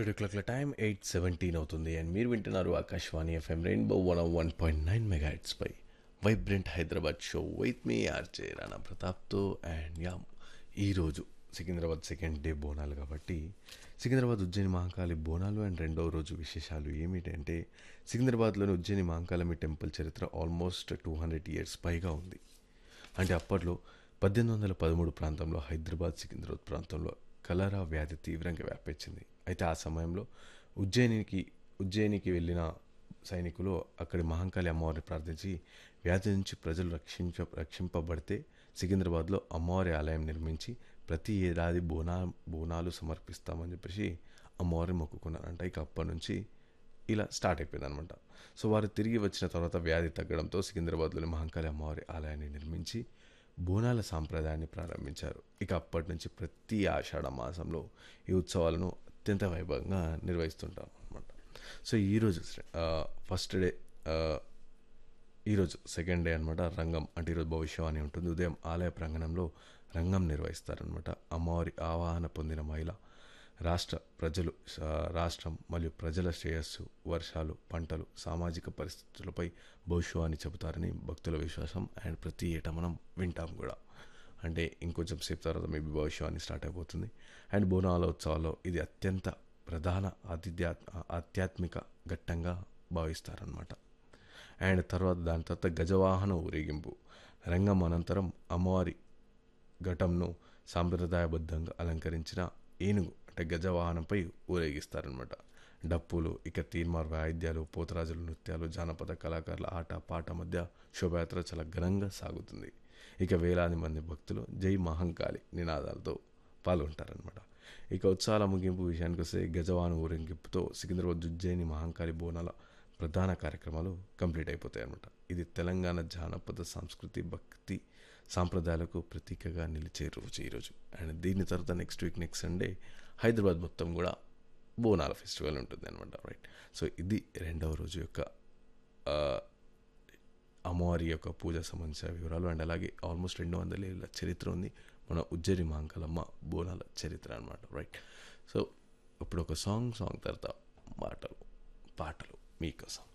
studio క్లాక్ల time eight seventeen అవుతుంది and మీరు వింటున్నారు Akashvani FM rainbow one one point nine mega పై వైబ్రెంట్ హైదరాబాద్ షో విత్ మీ ఆర్జే రాణా ప్రతాప్తో అండ్ యా ఈరోజు సికింద్రాబాద్ సెకండ్ డే బోనాలు కాబట్టి సికింద్రాబాద్ ఉజ్జయిని మహాకాళి బోనాలు అండ్ రెండవ రోజు విశేషాలు ఏమిటంటే సికింద్రాబాద్లోని ఉజ్జయిని మహాకాళమి టెంపుల్ చరిత్ర ఆల్మోస్ట్ టూ హండ్రెడ్ ఇయర్స్ పైగా ఉంది అంటే అప్పట్లో పద్దెనిమిది వందల పదమూడు ప్రాంతంలో హైదరాబాద్ సికింద్రాబాద్ ప్రాంతంలో కలరా వ్యాధి తీవ్రంగా వ్యాపించింది అయితే ఆ సమయంలో ఉజ్జయినికి ఉజ్జయినికి వెళ్ళిన సైనికులు అక్కడి మహంకాళి అమ్మవారిని ప్రార్థించి వ్యాధి నుంచి ప్రజలు రక్షించ రక్షింపబడితే సికింద్రాబాద్లో అమ్మవారి ఆలయం నిర్మించి ప్రతి ఏడాది బోనా బోనాలు సమర్పిస్తామని చెప్పేసి అమ్మవారిని మొక్కుకున్నారంట ఇక అప్పటి నుంచి ఇలా స్టార్ట్ అయిపోయింది అనమాట సో వారు తిరిగి వచ్చిన తర్వాత వ్యాధి తగ్గడంతో సికింద్రాబాద్లోని మహంకాళి అమ్మవారి ఆలయాన్ని నిర్మించి బోనాల సాంప్రదాయాన్ని ప్రారంభించారు ఇక అప్పటి నుంచి ప్రతి ఆషాఢ మాసంలో ఈ ఉత్సవాలను అత్యంత వైభవంగా నిర్వహిస్తుంటాం అనమాట సో ఈరోజు ఫస్ట్ డే ఈరోజు సెకండ్ డే అనమాట రంగం అంటే ఈరోజు భవిష్యం అని ఉంటుంది ఉదయం ఆలయ ప్రాంగణంలో రంగం నిర్వహిస్తారనమాట అమ్మవారి ఆవాహన పొందిన మహిళ రాష్ట్ర ప్రజలు ఆ, రాష్ట్రం మరియు ప్రజల శ్రేయస్సు వర్షాలు పంటలు సామాజిక పరిస్థితులపై భవిష్యత్తు అని చెబుతారని భక్తుల విశ్వాసం అండ్ ప్రతి ఏటా మనం వింటాం కూడా అంటే ఇంకొంచెం సేపు తర్వాత మేబీ భవిష్యత్తు అని స్టార్ట్ అయిపోతుంది అండ్ బోనాల ఉత్సవాల్లో ఇది అత్యంత ప్రధాన ఆతిథ్యా ఆధ్యాత్మిక ఘట్టంగా భావిస్తారనమాట అండ్ తర్వాత దాని తర్వాత గజవాహన ఊరేగింపు రంగం అనంతరం అమ్మవారి ఘటంను సాంప్రదాయబద్ధంగా అలంకరించిన ఏనుగు అంటే గజవాహనంపై ఊరేగిస్తారనమాట డప్పులు ఇక తీర్మార్ వాయిద్యాలు పోతరాజుల నృత్యాలు జానపద కళాకారుల ఆట పాట మధ్య శోభయాత్ర చాలా ఘనంగా సాగుతుంది ఇక వేలాది మంది భక్తులు జై మహంకాళి నినాదాలతో పాల్గొంటారనమాట ఇక ఉత్సవాల ముగింపు విషయానికి వస్తే గజవాహన ఊరేగింపుతో సికింద్రాబాద్ ఉజ్జయిని మహంకాళి బోనాల ప్రధాన కార్యక్రమాలు కంప్లీట్ అయిపోతాయి అనమాట ఇది తెలంగాణ జానపద సంస్కృతి భక్తి సాంప్రదాయాలకు ప్రతీకగా నిలిచే రోజు ఈరోజు అండ్ దీని తర్వాత next week next Sunday Hyderabad మొత్తం కూడా బోనాల ఫెస్టివల్ ఉంటుంది అనమాట రైట్ సో ఇది రెండవ రోజు యొక్క ఆ, అమ్మవారి యొక్క పూజ సంబంధించిన వివరాలు అండ్ అలాగే ఆల్మోస్ట్ రెండు వందల ఏళ్ళ చరిత్ర ఉంది మన ఉజ్జరి మాంకలమ్మ బోనాల చరిత్ర అనమాట రైట్ సో ఇప్పుడు ఒక సాంగ్ సాంగ్ తర్వాత మాటలు పాటలు మీకోసం